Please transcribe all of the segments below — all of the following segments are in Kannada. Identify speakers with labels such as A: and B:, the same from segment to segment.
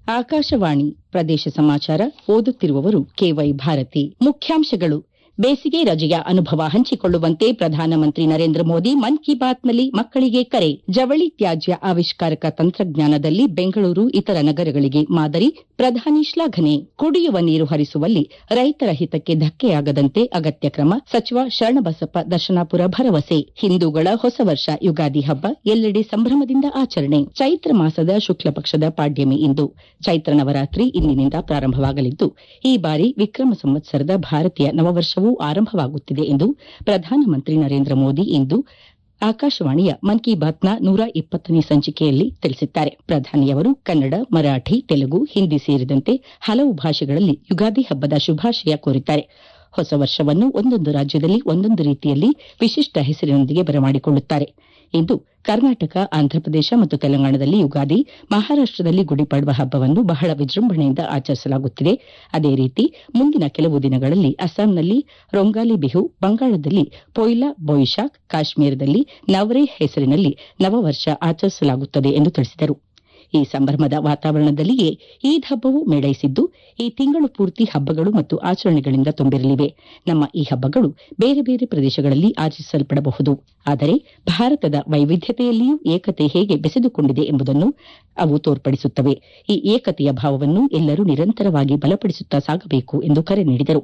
A: ಆಕಾಶವಾಣಿ ಪ್ರದೇಶ ಸಮಾಚಾರ ಓದುತ್ತಿರುವವರು ಕೆವೈ ಭಾರತಿ ಮುಖ್ಯಾಂಶಗಳು ಬೇಸಿಗೆ ರಜೆಯ ಅನುಭವ ಹಂಚಿಕೊಳ್ಳುವಂತೆ ಪ್ರಧಾನಮಂತ್ರಿ ನರೇಂದ್ರ ಮೋದಿ ಮನ್ ಕಿ ಬಾತ್ನಲ್ಲಿ ಮಕ್ಕಳಿಗೆ ಕರೆ ಜವಳಿ ತ್ಯಾಜ್ಯ ಆವಿಷ್ಕಾರಕ ತಂತ್ರಜ್ಞಾನದಲ್ಲಿ ಬೆಂಗಳೂರು ಇತರ ನಗರಗಳಿಗೆ ಮಾದರಿ ಪ್ರಧಾನಿ ಶ್ಲಾಘನೆ ಕುಡಿಯುವ ನೀರು ಹರಿಸುವಲ್ಲಿ ರೈತರ ಹಿತಕ್ಕೆ ಧಕ್ಕೆಯಾಗದಂತೆ ಅಗತ್ಯ ಕ್ರಮ ಸಚಿವ ಶರಣಬಸಪ್ಪ ದರ್ಶನಾಪುರ ಭರವಸೆ ಹಿಂದೂಗಳ ಹೊಸ ವರ್ಷ ಯುಗಾದಿ ಹಬ್ಬ ಎಲ್ಲೆಡೆ ಸಂಭ್ರಮದಿಂದ ಆಚರಣೆ ಚೈತ್ರ ಮಾಸದ ಶುಕ್ಲ ಪಕ್ಷದ ಪಾಡ್ಯಮಿ ಇಂದು ಚೈತ್ರ ನವರಾತ್ರಿ ಇಂದಿನಿಂದ ಪ್ರಾರಂಭವಾಗಲಿದ್ದು ಈ ಬಾರಿ ವಿಕ್ರಮ ಸಂವತ್ಸರದ ಭಾರತೀಯ ನವವರ್ಷವೂ ಆರಂಭವಾಗುತ್ತಿದೆ ಎಂದು ಪ್ರಧಾನಮಂತ್ರಿ ನರೇಂದ್ರ ಮೋದಿ ಇಂದು ಆಕಾಶವಾಣಿಯ ಮನ್ ಕಿ ಬಾತ್ನ ನೂರ ಇಪ್ಪತ್ತನೇ ಸಂಚಿಕೆಯಲ್ಲಿ ತಿಳಿಸಿದ್ದಾರೆ ಪ್ರಧಾನಿಯವರು ಕನ್ನಡ ಮರಾಠಿ ತೆಲುಗು ಹಿಂದಿ ಸೇರಿದಂತೆ ಹಲವು ಭಾಷೆಗಳಲ್ಲಿ ಯುಗಾದಿ ಹಬ್ಬದ ಶುಭಾಶಯ ಕೋರಿದ್ದಾರೆ ಹೊಸ ವರ್ಷವನ್ನು ಒಂದೊಂದು ರಾಜ್ಯದಲ್ಲಿ ಒಂದೊಂದು ರೀತಿಯಲ್ಲಿ ವಿಶಿಷ್ಟ ಹೆಸರಿನೊಂದಿಗೆ ಬರಮಾಡಿಕೊಳ್ಳುತ್ತಾರೆ ಇಂದು ಕರ್ನಾಟಕ ಆಂಧ್ರಪ್ರದೇಶ ಮತ್ತು ತೆಲಂಗಾಣದಲ್ಲಿ ಯುಗಾದಿ ಮಹಾರಾಷ್ಟದಲ್ಲಿ ಗುಡಿಪಾಡ್ವ ಹಬ್ಬವನ್ನು ಬಹಳ ವಿಜೃಂಭಣೆಯಿಂದ ಆಚರಿಸಲಾಗುತ್ತಿದೆ ಅದೇ ರೀತಿ ಮುಂದಿನ ಕೆಲವು ದಿನಗಳಲ್ಲಿ ಅಸ್ಸಾಂನಲ್ಲಿ ರೊಂಗಾಲಿ ಬಿಹು ಬಂಗಾಳದಲ್ಲಿ ಪೊಯ್ಲಾ ಬೊಯಿಶಾಕ್ ಕಾಶ್ಮೀರದಲ್ಲಿ ನವ್ರೆ ಹೆಸರಿನಲ್ಲಿ ನವವರ್ಷ ಆಚರಿಸಲಾಗುತ್ತದೆ ಎಂದು ತಿಳಿಸಿದರು ಈ ಸಂಭ್ರಮದ ವಾತಾವರಣದಲ್ಲಿಯೇ ಈದ್ ಹಬ್ಬವೂ ಮೇಳೈಸಿದ್ದು ಈ ತಿಂಗಳು ಪೂರ್ತಿ ಹಬ್ಬಗಳು ಮತ್ತು ಆಚರಣೆಗಳಿಂದ ತುಂಬಿರಲಿವೆ ನಮ್ಮ ಈ ಹಬ್ಬಗಳು ಬೇರೆ ಬೇರೆ ಪ್ರದೇಶಗಳಲ್ಲಿ ಆಚರಿಸಲ್ಪಡಬಹುದು ಆದರೆ ಭಾರತದ ವೈವಿಧ್ಯತೆಯಲ್ಲಿಯೂ ಏಕತೆ ಹೇಗೆ ಬೆಸೆದುಕೊಂಡಿದೆ ಎಂಬುದನ್ನು ಅವು ತೋರ್ಪಡಿಸುತ್ತವೆ ಈ ಏಕತೆಯ ಭಾವವನ್ನು ಎಲ್ಲರೂ ನಿರಂತರವಾಗಿ ಬಲಪಡಿಸುತ್ತಾ ಸಾಗಬೇಕು ಎಂದು ಕರೆ ನೀಡಿದರು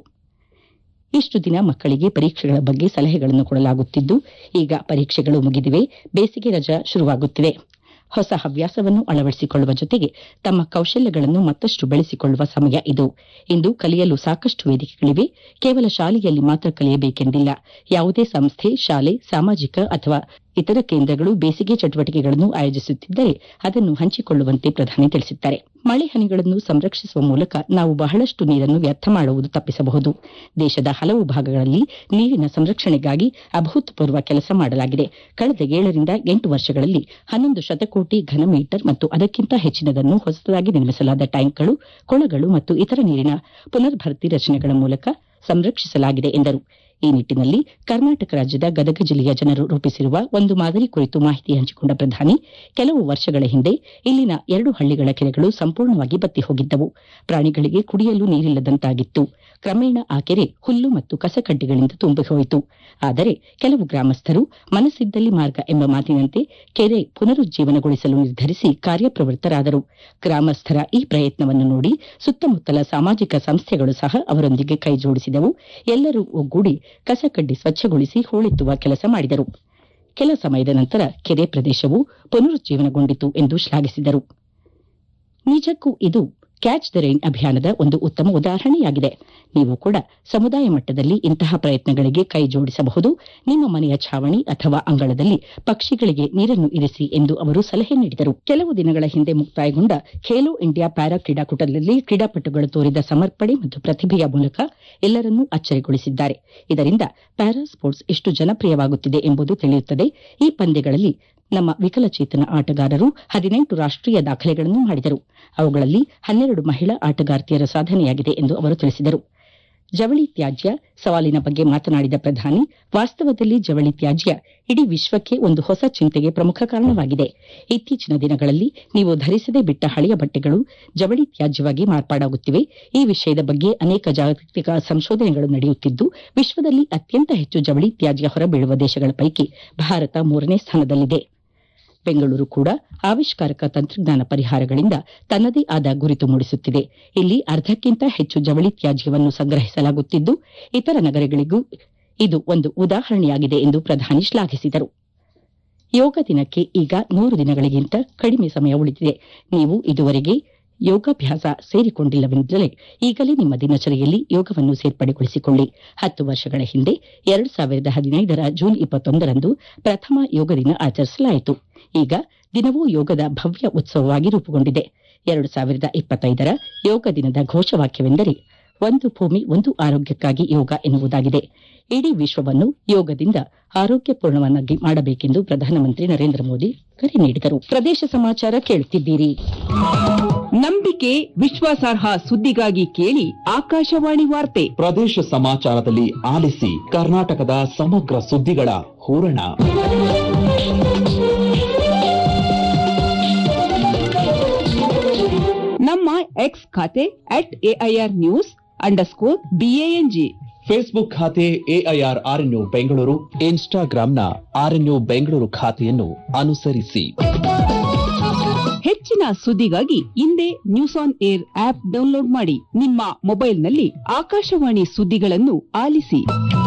A: ಇಷ್ಟು ದಿನ ಮಕ್ಕಳಿಗೆ ಪರೀಕ್ಷೆಗಳ ಬಗ್ಗೆ ಸಲಹೆಗಳನ್ನು ಕೊಡಲಾಗುತ್ತಿದ್ದು ಈಗ ಪರೀಕ್ಷೆಗಳು ಮುಗಿದಿವೆ ಬೇಸಿಗೆ ರಜಾ ಶುರುವಾಗುತ್ತಿದೆ ಹೊಸ ಹವ್ಯಾಸವನ್ನು ಅಳವಡಿಸಿಕೊಳ್ಳುವ ಜೊತೆಗೆ ತಮ್ಮ ಕೌಶಲ್ಯಗಳನ್ನು ಮತ್ತಷ್ಟು ಬೆಳೆಸಿಕೊಳ್ಳುವ ಸಮಯ ಇದು ಇಂದು ಕಲಿಯಲು ಸಾಕಷ್ಟು ವೇದಿಕೆಗಳಿವೆ ಕೇವಲ ಶಾಲೆಯಲ್ಲಿ ಮಾತ್ರ ಕಲಿಯಬೇಕೆಂದಿಲ್ಲ ಯಾವುದೇ ಸಂಸ್ಥೆ ಶಾಲೆ ಸಾಮಾಜಿಕ ಅಥವಾ ಇತರ ಕೇಂದ್ರಗಳು ಬೇಸಿಗೆ ಚಟುವಟಿಕೆಗಳನ್ನು ಆಯೋಜಿಸುತ್ತಿದ್ದರೆ ಅದನ್ನು ಹಂಚಿಕೊಳ್ಳುವಂತೆ ಪ್ರಧಾನಿ ತಿಳಿಸಿದ್ದಾರೆ ಮಳೆ ಹನಿಗಳನ್ನು ಸಂರಕ್ಷಿಸುವ ಮೂಲಕ ನಾವು ಬಹಳಷ್ಟು ನೀರನ್ನು ವ್ಯರ್ಥ ಮಾಡುವುದು ತಪ್ಪಿಸಬಹುದು ದೇಶದ ಹಲವು ಭಾಗಗಳಲ್ಲಿ ನೀರಿನ ಸಂರಕ್ಷಣೆಗಾಗಿ ಅಭೂತಪೂರ್ವ ಕೆಲಸ ಮಾಡಲಾಗಿದೆ ಕಳೆದ ಏಳರಿಂದ ಎಂಟು ವರ್ಷಗಳಲ್ಲಿ ಹನ್ನೊಂದು ಶತಕೋಟಿ ಘನ ಮೀಟರ್ ಮತ್ತು ಅದಕ್ಕಿಂತ ಹೆಚ್ಚಿನದನ್ನು ಹೊಸದಾಗಿ ನಿರ್ಮಿಸಲಾದ ಟ್ಯಾಂಕ್ಗಳು ಕೊಳಗಳು ಮತ್ತು ಇತರ ನೀರಿನ ಪುನರ್ಭರ್ತಿ ರಚನೆಗಳ ಮೂಲಕ ಸಂರಕ್ಷಿಸಲಾಗಿದೆ ಎಂದರು ಈ ನಿಟ್ಟಿನಲ್ಲಿ ಕರ್ನಾಟಕ ರಾಜ್ಯದ ಗದಗ ಜಿಲ್ಲೆಯ ಜನರು ರೂಪಿಸಿರುವ ಒಂದು ಮಾದರಿ ಕುರಿತು ಮಾಹಿತಿ ಹಂಚಿಕೊಂಡ ಪ್ರಧಾನಿ ಕೆಲವು ವರ್ಷಗಳ ಹಿಂದೆ ಇಲ್ಲಿನ ಎರಡು ಹಳ್ಳಿಗಳ ಕೆರೆಗಳು ಸಂಪೂರ್ಣವಾಗಿ ಬತ್ತಿ ಹೋಗಿದ್ದವು ಪ್ರಾಣಿಗಳಿಗೆ ಕುಡಿಯಲು ನೀರಿಲ್ಲದಂತಾಗಿತ್ತು ಕ್ರಮೇಣ ಆ ಕೆರೆ ಹುಲ್ಲು ಮತ್ತು ಕಸಕಡ್ಡಿಗಳಿಂದ ತುಂಬಿ ಹೋಯಿತು ಆದರೆ ಕೆಲವು ಗ್ರಾಮಸ್ಥರು ಮನಸ್ಸಿದ್ದಲ್ಲಿ ಮಾರ್ಗ ಎಂಬ ಮಾತಿನಂತೆ ಕೆರೆ ಪುನರುಜ್ಜೀವನಗೊಳಿಸಲು ನಿರ್ಧರಿಸಿ ಕಾರ್ಯಪ್ರವೃತ್ತರಾದರು ಗ್ರಾಮಸ್ಥರ ಈ ಪ್ರಯತ್ನವನ್ನು ನೋಡಿ ಸುತ್ತಮುತ್ತಲ ಸಾಮಾಜಿಕ ಸಂಸ್ಥೆಗಳು ಸಹ ಅವರೊಂದಿಗೆ ಕೈಜೋಡಿಸಿದವು ಎಲ್ಲರೂ ಒಗ್ಗೂಡಿ ಕಸಕಡ್ಡಿ ಸ್ವಚ್ಛಗೊಳಿಸಿ ಹೂಳೆತ್ತುವ ಕೆಲಸ ಮಾಡಿದರು ಕೆಲ ಸಮಯದ ನಂತರ ಕೆರೆ ಪ್ರದೇಶವು ಪುನರುಜ್ಜೀವನಗೊಂಡಿತು ಎಂದು ಶ್ಲಾಘಿಸಿದರು ನಿಜಕ್ಕೂ ಇದು ಕ್ಯಾಚ್ ದ ರೈನ್ ಅಭಿಯಾನದ ಒಂದು ಉತ್ತಮ ಉದಾಹರಣೆಯಾಗಿದೆ ನೀವು ಕೂಡ ಸಮುದಾಯ ಮಟ್ಟದಲ್ಲಿ ಇಂತಹ ಪ್ರಯತ್ನಗಳಿಗೆ ಕೈ ಜೋಡಿಸಬಹುದು ನಿಮ್ಮ ಮನೆಯ ಛಾವಣಿ ಅಥವಾ ಅಂಗಳದಲ್ಲಿ ಪಕ್ಷಿಗಳಿಗೆ ನೀರನ್ನು ಇರಿಸಿ ಎಂದು ಅವರು ಸಲಹೆ ನೀಡಿದರು ಕೆಲವು ದಿನಗಳ ಹಿಂದೆ ಮುಕ್ತಾಯಗೊಂಡ ಖೇಲೋ ಇಂಡಿಯಾ ಪ್ಯಾರಾ ಕ್ರೀಡಾಕೂಟದಲ್ಲಿ ಕ್ರೀಡಾಪಟುಗಳು ತೋರಿದ ಸಮರ್ಪಣೆ ಮತ್ತು ಪ್ರತಿಭೆಯ ಮೂಲಕ ಎಲ್ಲರನ್ನೂ ಅಚ್ಚರಿಗೊಳಿಸಿದ್ದಾರೆ ಇದರಿಂದ ಪ್ಯಾರಾ ಸ್ಪೋರ್ಟ್ಸ್ ಎಷ್ಟು ಜನಪ್ರಿಯವಾಗುತ್ತಿದೆ ಎಂಬುದು ತಿಳಿಯುತ್ತದೆ ಈ ಪಂದ್ಯಗಳಲ್ಲಿ ನಮ್ಮ ವಿಕಲಚೇತನ ಆಟಗಾರರು ಹದಿನೆಂಟು ರಾಷ್ಟೀಯ ದಾಖಲೆಗಳನ್ನು ಮಾಡಿದರು ಅವುಗಳಲ್ಲಿ ಹನ್ನೆರಡು ಮಹಿಳಾ ಆಟಗಾರ್ತಿಯರ ಸಾಧನೆಯಾಗಿದೆ ಎಂದು ಅವರು ತಿಳಿಸಿದರು ಜವಳಿ ತ್ಯಾಜ್ಯ ಸವಾಲಿನ ಬಗ್ಗೆ ಮಾತನಾಡಿದ ಪ್ರಧಾನಿ ವಾಸ್ತವದಲ್ಲಿ ಜವಳಿ ತ್ಯಾಜ್ಯ ಇಡೀ ವಿಶ್ವಕ್ಕೆ ಒಂದು ಹೊಸ ಚಿಂತೆಗೆ ಪ್ರಮುಖ ಕಾರಣವಾಗಿದೆ ಇತ್ತೀಚಿನ ದಿನಗಳಲ್ಲಿ ನೀವು ಧರಿಸದೇ ಬಿಟ್ಟ ಹಳೆಯ ಬಟ್ಟೆಗಳು ಜವಳಿ ತ್ಯಾಜ್ಯವಾಗಿ ಮಾರ್ಪಾಡಾಗುತ್ತಿವೆ ಈ ವಿಷಯದ ಬಗ್ಗೆ ಅನೇಕ ಜಾಗತಿಕ ಸಂಶೋಧನೆಗಳು ನಡೆಯುತ್ತಿದ್ದು ವಿಶ್ವದಲ್ಲಿ ಅತ್ಯಂತ ಹೆಚ್ಚು ಜವಳಿ ತ್ಯಾಜ್ಯ ಹೊರಬೀಳುವ ದೇಶಗಳ ಪೈಕಿ ಭಾರತ ಮೂರನೇ ಸ್ಥಾನದಲ್ಲಿದೆ ಬೆಂಗಳೂರು ಕೂಡ ಆವಿಷ್ಕಾರಕ ತಂತ್ರಜ್ಞಾನ ಪರಿಹಾರಗಳಿಂದ ತನ್ನದೇ ಆದ ಗುರಿತು ಮೂಡಿಸುತ್ತಿದೆ ಇಲ್ಲಿ ಅರ್ಧಕ್ಕಿಂತ ಹೆಚ್ಚು ಜವಳಿ ತ್ಯಾಜ್ಯವನ್ನು ಸಂಗ್ರಹಿಸಲಾಗುತ್ತಿದ್ದು ಇತರ ನಗರಗಳಿಗೂ ಇದು ಒಂದು ಉದಾಹರಣೆಯಾಗಿದೆ ಎಂದು ಪ್ರಧಾನಿ ಶ್ಲಾಘಿಸಿದರು ಯೋಗ ದಿನಕ್ಕೆ ಈಗ ನೂರು ದಿನಗಳಿಗಿಂತ ಕಡಿಮೆ ಸಮಯ ಉಳಿದಿದೆ ನೀವು ಇದುವರೆಗೆ ಯೋಗಾಭ್ಯಾಸ ಸೇರಿಕೊಂಡಿಲ್ಲವೆಂದರೆ ಈಗಲೇ ನಿಮ್ಮ ದಿನಚರಿಯಲ್ಲಿ ಯೋಗವನ್ನು ಸೇರ್ಪಡೆಗೊಳಿಸಿಕೊಳ್ಳಿ ಹತ್ತು ವರ್ಷಗಳ ಹಿಂದೆ ಎರಡು ಸಾವಿರದ ಹದಿನೈದರ ಜೂನ್ ಇಪ್ಪತ್ತೊಂದರಂದು ಪ್ರಥಮ ಯೋಗ ದಿನ ಆಚರಿಸಲಾಯಿತು ಈಗ ದಿನವೂ ಯೋಗದ ಭವ್ಯ ಉತ್ಸವವಾಗಿ ರೂಪುಗೊಂಡಿದೆ ಎರಡು ಸಾವಿರದ ಇಪ್ಪತ್ತೈದರ ಯೋಗ ದಿನದ ಘೋಷವಾಕ್ಯವೆಂದರೆ ಒಂದು ಭೂಮಿ ಒಂದು ಆರೋಗ್ಯಕ್ಕಾಗಿ ಯೋಗ ಎನ್ನುವುದಾಗಿದೆ ಇಡೀ ವಿಶ್ವವನ್ನು ಯೋಗದಿಂದ ಆರೋಗ್ಯಪೂರ್ಣವನ್ನಾಗಿ ಮಾಡಬೇಕೆಂದು ಪ್ರಧಾನಮಂತ್ರಿ ನರೇಂದ್ರ ಮೋದಿ ಕರೆ ನೀಡಿದರು ಪ್ರದೇಶ ಸಮಾಚಾರ ಕೇಳುತ್ತಿದ್ದೀರಿ
B: ನಂಬಿಕೆ ವಿಶ್ವಾಸಾರ್ಹ ಸುದ್ದಿಗಾಗಿ ಕೇಳಿ ಆಕಾಶವಾಣಿ ವಾರ್ತೆ
C: ಪ್ರದೇಶ ಸಮಾಚಾರದಲ್ಲಿ ಆಲಿಸಿ ಕರ್ನಾಟಕದ ಸಮಗ್ರ ಸುದ್ದಿಗಳ ಹೂರಣ
B: ನಮ್ಮ ಎಕ್ಸ್ ಖಾತೆ at AIR news underscore B A N G
C: Facebook ಖಾತೆ ಎಐಆರ್ ಆರ್ಎನ್ಯು ಬೆಂಗಳೂರು ಇನ್ಸ್ಟಾಗ್ರಾಂನ ಆರ್ಎನ್ಯು ಬೆಂಗಳೂರು ಖಾತೆಯನ್ನು ಅನುಸರಿಸಿ
B: ಹೆಚ್ಚಿನ ಸುದ್ದಿಗಾಗಿ ಹಿಂದೆ news on air app download ಮಾಡಿ ನಿಮ್ಮ ಮೊಬೈಲ್ನಲ್ಲಿ ಆಕಾಶವಾಣಿ ಸುದ್ದಿಗಳನ್ನು ಆಲಿಸಿ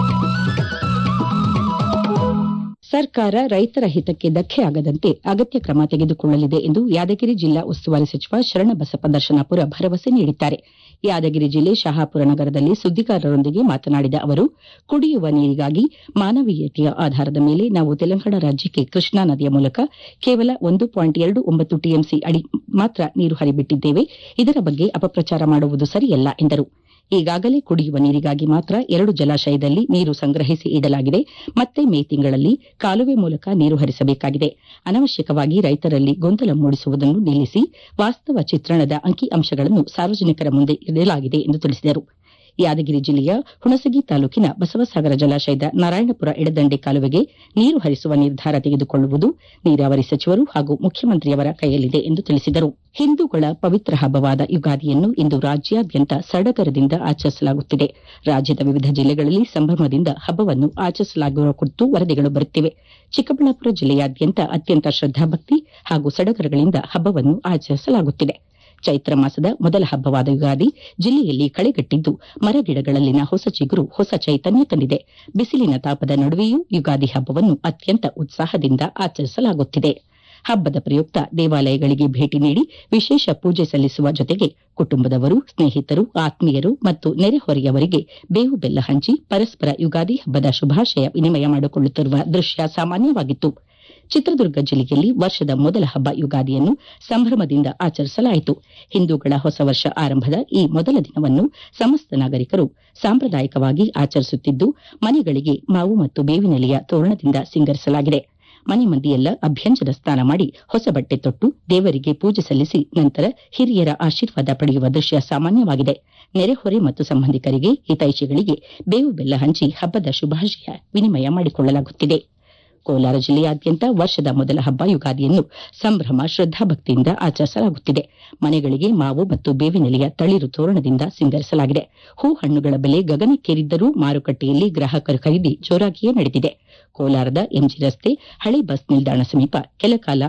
A: ಸರ್ಕಾರ ರೈತರ ಹಿತಕ್ಕೆ ಧಕ್ಕೆಯಾಗದಂತೆ ಅಗತ್ಯ ಕ್ರಮ ತೆಗೆದುಕೊಳ್ಳಲಿದೆ ಎಂದು ಯಾದಗಿರಿ ಜಿಲ್ಲಾ ಉಸ್ತುವಾರಿ ಸಚಿವ ಶರಣಬಸಪ್ಪ ದರ್ಶನಾಪುರ ಭರವಸೆ ನೀಡಿದ್ದಾರೆ ಯಾದಗಿರಿ ಜಿಲ್ಲೆ ಶಹಾಪುರ ನಗರದಲ್ಲಿ ಸುದ್ದಿಗಾರರೊಂದಿಗೆ ಮಾತನಾಡಿದ ಅವರು ಕುಡಿಯುವ ನೀರಿಗಾಗಿ ಮಾನವೀಯತೆಯ ಆಧಾರದ ಮೇಲೆ ನಾವು ತೆಲಂಗಾಣ ರಾಜ್ಯಕ್ಕೆ ಕೃಷ್ಣಾ ನದಿಯ ಮೂಲಕ ಕೇವಲ ಒಂದು ಪಾಯಿಂಟ್ ಎರಡು ಒಂಬತ್ತು ಟಿಎಂಸಿ ಅಡಿ ಮಾತ್ರ ನೀರು ಹರಿಬಿಟ್ಟಿದ್ದೇವೆ ಇದರ ಬಗ್ಗೆ ಅಪಪ್ರಚಾರ ಮಾಡುವುದು ಸರಿಯಲ್ಲ ಎಂದರು ಈಗಾಗಲೇ ಕುಡಿಯುವ ನೀರಿಗಾಗಿ ಮಾತ್ರ ಎರಡು ಜಲಾಶಯದಲ್ಲಿ ನೀರು ಸಂಗ್ರಹಿಸಿ ಇಡಲಾಗಿದೆ ಮತ್ತೆ ಮೇ ತಿಂಗಳಲ್ಲಿ ಕಾಲುವೆ ಮೂಲಕ ನೀರು ಹರಿಸಬೇಕಾಗಿದೆ ಅನವಶ್ಯಕವಾಗಿ ರೈತರಲ್ಲಿ ಗೊಂದಲ ಮೂಡಿಸುವುದನ್ನು ನಿಲ್ಲಿಸಿ ವಾಸ್ತವ ಚಿತ್ರಣದ ಅಂಕಿ ಅಂಶಗಳನ್ನು ಸಾರ್ವಜನಿಕರ ಮುಂದೆ ಇಡಲಾಗಿದೆ ಎಂದು ತಿಳಿಸಿದರು ಯಾದಗಿರಿ ಜಿಲ್ಲೆಯ ಹುಣಸಗಿ ತಾಲೂಕಿನ ಬಸವಸಾಗರ ಜಲಾಶಯದ ನಾರಾಯಣಪುರ ಎಡದಂಡೆ ಕಾಲುವೆಗೆ ನೀರು ಹರಿಸುವ ನಿರ್ಧಾರ ತೆಗೆದುಕೊಳ್ಳುವುದು ನೀರಾವರಿ ಸಚಿವರು ಹಾಗೂ ಮುಖ್ಯಮಂತ್ರಿಯವರ ಕೈಯಲ್ಲಿದೆ ಎಂದು ತಿಳಿಸಿದರು ಹಿಂದೂಗಳ ಪವಿತ್ರ ಹಬ್ಬವಾದ ಯುಗಾದಿಯನ್ನು ಇಂದು ರಾಜ್ಯಾದ್ಯಂತ ಸಡಗರದಿಂದ ಆಚರಿಸಲಾಗುತ್ತಿದೆ ರಾಜ್ಯದ ವಿವಿಧ ಜಿಲ್ಲೆಗಳಲ್ಲಿ ಸಂಭ್ರಮದಿಂದ ಹಬ್ಬವನ್ನು ಆಚರಿಸಲಾಗುವ ಕುರಿತು ವರದಿಗಳು ಬರುತ್ತಿವೆ ಚಿಕ್ಕಬಳ್ಳಾಪುರ ಜಿಲ್ಲೆಯಾದ್ಯಂತ ಅತ್ಯಂತ ಶ್ರದ್ದಾಭಕ್ತಿ ಹಾಗೂ ಸಡಗರಗಳಿಂದ ಹಬ್ಬವನ್ನು ಆಚರಿಸಲಾಗುತ್ತಿದೆ ಚೈತ್ರ ಮಾಸದ ಮೊದಲ ಹಬ್ಬವಾದ ಯುಗಾದಿ ಜಿಲ್ಲೆಯಲ್ಲಿ ಕಳೆಗಟ್ಟಿದ್ದು ಮರಗಿಡಗಳಲ್ಲಿನ ಹೊಸ ಚಿಗುರು ಹೊಸ ಚೈತನ್ಯ ತಂದಿದೆ ಬಿಸಿಲಿನ ತಾಪದ ನಡುವೆಯೂ ಯುಗಾದಿ ಹಬ್ಬವನ್ನು ಅತ್ಯಂತ ಉತ್ಸಾಹದಿಂದ ಆಚರಿಸಲಾಗುತ್ತಿದೆ ಹಬ್ಬದ ಪ್ರಯುಕ್ತ ದೇವಾಲಯಗಳಿಗೆ ಭೇಟಿ ನೀಡಿ ವಿಶೇಷ ಪೂಜೆ ಸಲ್ಲಿಸುವ ಜೊತೆಗೆ ಕುಟುಂಬದವರು ಸ್ನೇಹಿತರು ಆತ್ಮೀಯರು ಮತ್ತು ನೆರೆಹೊರೆಯವರಿಗೆ ಬೇವು ಬೆಲ್ಲ ಹಂಚಿ ಪರಸ್ಪರ ಯುಗಾದಿ ಹಬ್ಬದ ಶುಭಾಶಯ ವಿನಿಮಯ ಮಾಡಿಕೊಳ್ಳುತ್ತಿರುವ ದೃಶ್ಯ ಸಾಮಾನ್ಯವಾಗಿತ್ತು ಚಿತ್ರದುರ್ಗ ಜಿಲ್ಲೆಯಲ್ಲಿ ವರ್ಷದ ಮೊದಲ ಹಬ್ಬ ಯುಗಾದಿಯನ್ನು ಸಂಭ್ರಮದಿಂದ ಆಚರಿಸಲಾಯಿತು ಹಿಂದೂಗಳ ಹೊಸ ವರ್ಷ ಆರಂಭದ ಈ ಮೊದಲ ದಿನವನ್ನು ಸಮಸ್ತ ನಾಗರಿಕರು ಸಾಂಪ್ರದಾಯಿಕವಾಗಿ ಆಚರಿಸುತ್ತಿದ್ದು ಮನೆಗಳಿಗೆ ಮಾವು ಮತ್ತು ಬೇವಿನೆಲೆಯ ತೋರಣದಿಂದ ಸಿಂಗರಿಸಲಾಗಿದೆ ಮನೆ ಮಂದಿಯೆಲ್ಲ ಅಭ್ಯಂಜನ ಸ್ನಾನ ಮಾಡಿ ಹೊಸ ಬಟ್ಟೆ ತೊಟ್ಟು ದೇವರಿಗೆ ಪೂಜೆ ಸಲ್ಲಿಸಿ ನಂತರ ಹಿರಿಯರ ಆಶೀರ್ವಾದ ಪಡೆಯುವ ದೃಶ್ಯ ಸಾಮಾನ್ಯವಾಗಿದೆ ನೆರೆಹೊರೆ ಮತ್ತು ಸಂಬಂಧಿಕರಿಗೆ ಹಿತೈಷಿಗಳಿಗೆ ಬೇವು ಬೆಲ್ಲ ಹಂಚಿ ಹಬ್ಬದ ಶುಭಾಶಯ ವಿನಿಮಯ ಮಾಡಿಕೊಳ್ಳಲಾಗುತ್ತಿದೆ ಕೋಲಾರ ಜಿಲ್ಲೆಯಾದ್ಯಂತ ವರ್ಷದ ಮೊದಲ ಹಬ್ಬ ಯುಗಾದಿಯನ್ನು ಸಂಭ್ರಮ ಶ್ರದ್ದಾಭಕ್ತಿಯಿಂದ ಆಚರಿಸಲಾಗುತ್ತಿದೆ ಮನೆಗಳಿಗೆ ಮಾವು ಮತ್ತು ಬೇವಿನೆಲೆಯ ತಳಿರು ತೋರಣದಿಂದ ಸಿಂಗರಿಸಲಾಗಿದೆ ಹೂ ಹಣ್ಣುಗಳ ಬೆಲೆ ಗಗನಕ್ಕೇರಿದ್ದರೂ ಮಾರುಕಟ್ಟೆಯಲ್ಲಿ ಗ್ರಾಹಕರ ಖರೀದಿ ಜೋರಾಗಿಯೇ ನಡೆದಿದೆ ಕೋಲಾರದ ಎಂಜಿ ರಸ್ತೆ ಹಳೆ ಬಸ್ ನಿಲ್ದಾಣ ಸಮೀಪ ಕೆಲಕಾಲ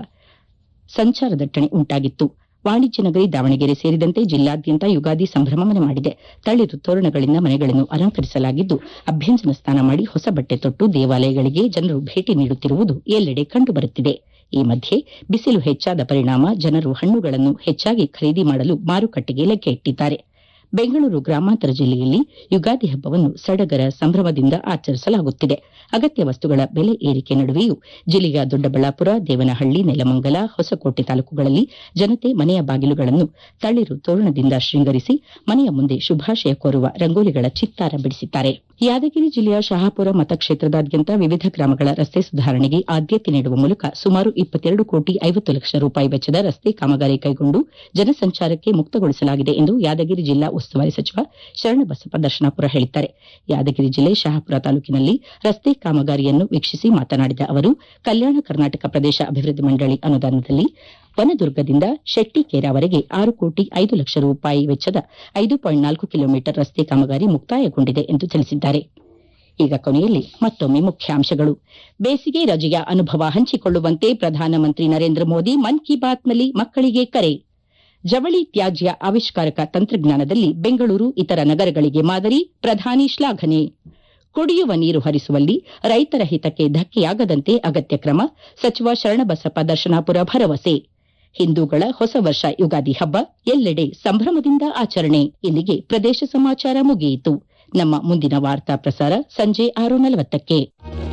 A: ಸಂಚಾರ ದಟ್ಟಣೆ ಉಂಟಾಗಿತ್ತು ವಾಣಿಜ್ಯ ನಗರಿ ದಾವಣಗೆರೆ ಸೇರಿದಂತೆ ಜಿಲ್ಲಾದ್ಯಂತ ಯುಗಾದಿ ಸಂಭ್ರಮ ಮನೆ ಮಾಡಿದೆ ತಳಿರು ತೋರಣಗಳಿಂದ ಮನೆಗಳನ್ನು ಅಲಂಕರಿಸಲಾಗಿದ್ದು ಅಭ್ಯಂಜನ ಸ್ನಾನ ಮಾಡಿ ಹೊಸ ಬಟ್ಟೆ ತೊಟ್ಟು ದೇವಾಲಯಗಳಿಗೆ ಜನರು ಭೇಟಿ ನೀಡುತ್ತಿರುವುದು ಎಲ್ಲೆಡೆ ಕಂಡುಬರುತ್ತಿದೆ ಈ ಮಧ್ಯೆ ಬಿಸಿಲು ಹೆಚ್ಚಾದ ಪರಿಣಾಮ ಜನರು ಹಣ್ಣುಗಳನ್ನು ಹೆಚ್ಚಾಗಿ ಖರೀದಿ ಮಾಡಲು ಮಾರುಕಟ್ಟೆಗೆ ಲಗ್ಗೆ ಇಟ್ಟಿದ್ದಾರೆ ಬೆಂಗಳೂರು ಗ್ರಾಮಾಂತರ ಜಿಲ್ಲೆಯಲ್ಲಿ ಯುಗಾದಿ ಹಬ್ಬವನ್ನು ಸಡಗರ ಸಂಭ್ರಮದಿಂದ ಆಚರಿಸಲಾಗುತ್ತಿದೆ ಅಗತ್ಯ ವಸ್ತುಗಳ ಬೆಲೆ ಏರಿಕೆ ನಡುವೆಯೂ ಜಿಲ್ಲೆಯ ದೊಡ್ಡಬಳ್ಳಾಪುರ ದೇವನಹಳ್ಳಿ ನೆಲಮಂಗಲ ಹೊಸಕೋಟೆ ತಾಲೂಕುಗಳಲ್ಲಿ ಜನತೆ ಮನೆಯ ಬಾಗಿಲುಗಳನ್ನು ತಳಿರು ತೋರಣದಿಂದ ಶೃಂಗರಿಸಿ ಮನೆಯ ಮುಂದೆ ಶುಭಾಶಯ ಕೋರುವ ರಂಗೋಲಿಗಳ ಚಿತ್ತಾರ ಬಿಡಿಸಿದ್ದಾರೆ ಯಾದಗಿರಿ ಜಿಲ್ಲೆಯ ಶಹಾಪುರ ಮತಕ್ಷೇತ್ರದಾದ್ಯಂತ ವಿವಿಧ ಗ್ರಾಮಗಳ ರಸ್ತೆ ಸುಧಾರಣೆಗೆ ಆದ್ಯತೆ ನೀಡುವ ಮೂಲಕ ಸುಮಾರು ಇಪ್ಪತ್ತೆರಡು ಕೋಟಿ ಐವತ್ತು ಲಕ್ಷ ರೂಪಾಯಿ ವೆಚ್ಚದ ರಸ್ತೆ ಕಾಮಗಾರಿ ಕೈಗೊಂಡು ಜನಸಂಚಾರಕ್ಕೆ ಮುಕ್ತಗೊಳಿಸಲಾಗಿದೆ ಎಂದು ಯಾದಗಿರಿ ಜಿಲ್ಲಾ ಉಸ್ತುವಾರಿ ಸಚಿವ ಶರಣಬಸಪ್ಪ ದರ್ಶನಾಪುರ ಹೇಳಿದ್ದಾರೆ ಯಾದಗಿರಿ ಜಿಲ್ಲೆ ಶಹಾಪುರ ತಾಲೂಕಿನಲ್ಲಿ ರಸ್ತೆ ಕಾಮಗಾರಿಯನ್ನು ವೀಕ್ಷಿಸಿ ಮಾತನಾಡಿದ ಅವರು ಕಲ್ಯಾಣ ಕರ್ನಾಟಕ ಪ್ರದೇಶ ಅಭಿವೃದ್ಧಿ ಮಂಡಳಿ ಅನುದಾನದಲ್ಲಿ ವನದುರ್ಗದಿಂದ ಶೆಟ್ಟಿಕೇರಾವರೆಗೆ ಆರು ಕೋಟಿ ಐದು ಲಕ್ಷ ರೂಪಾಯಿ ವೆಚ್ಚದ ಐದು ಪಾಯಿಂಟ್ ನಾಲ್ಕು ಕಿಲೋಮೀಟರ್ ರಸ್ತೆ ಕಾಮಗಾರಿ ಮುಕ್ತಾಯಗೊಂಡಿದೆ ಎಂದು ತಿಳಿಸಿದ್ದಾರೆ ಈಗ ಕೊನೆಯಲ್ಲಿ ಮತ್ತೊಮ್ಮೆ ಮುಖ್ಯಾಂಶಗಳು ಬೇಸಿಗೆ ರಜೆಯ ಅನುಭವ ಹಂಚಿಕೊಳ್ಳುವಂತೆ ಪ್ರಧಾನಮಂತ್ರಿ ನರೇಂದ್ರ ಮೋದಿ ಮನ್ ಕಿ ಬಾತ್ನಲ್ಲಿ ಮಕ್ಕಳಿಗೆ ಕರೆ ಜವಳಿ ತ್ಯಾಜ್ಯ ಆವಿಷ್ಕಾರಕ ತಂತ್ರಜ್ಞಾನದಲ್ಲಿ ಬೆಂಗಳೂರು ಇತರ ನಗರಗಳಿಗೆ ಮಾದರಿ ಪ್ರಧಾನಿ ಶ್ಲಾಘನೆ ಕುಡಿಯುವ ನೀರು ಹರಿಸುವಲ್ಲಿ ರೈತರ ಹಿತಕ್ಕೆ ಧಕ್ಕೆಯಾಗದಂತೆ ಅಗತ್ಯ ಕ್ರಮ ಸಚಿವ ಶರಣಬಸಪ್ಪ ದರ್ಶನಾಪುರ ಭರವಸೆ ಹಿಂದೂಗಳ ಹೊಸ ವರ್ಷ ಯುಗಾದಿ ಹಬ್ಬ ಎಲ್ಲೆಡೆ ಸಂಭ್ರಮದಿಂದ ಆಚರಣೆ ಇಲ್ಲಿಗೆ ಪ್ರದೇಶ ಸಮಾಚಾರ ಮುಗಿಯಿತು ನಮ್ಮ ಮುಂದಿನ ವಾರ್ತಾ ಪ್ರಸಾರ ಸಂಜೆ ಆರು ನಲವತ್ತಕ್ಕೆ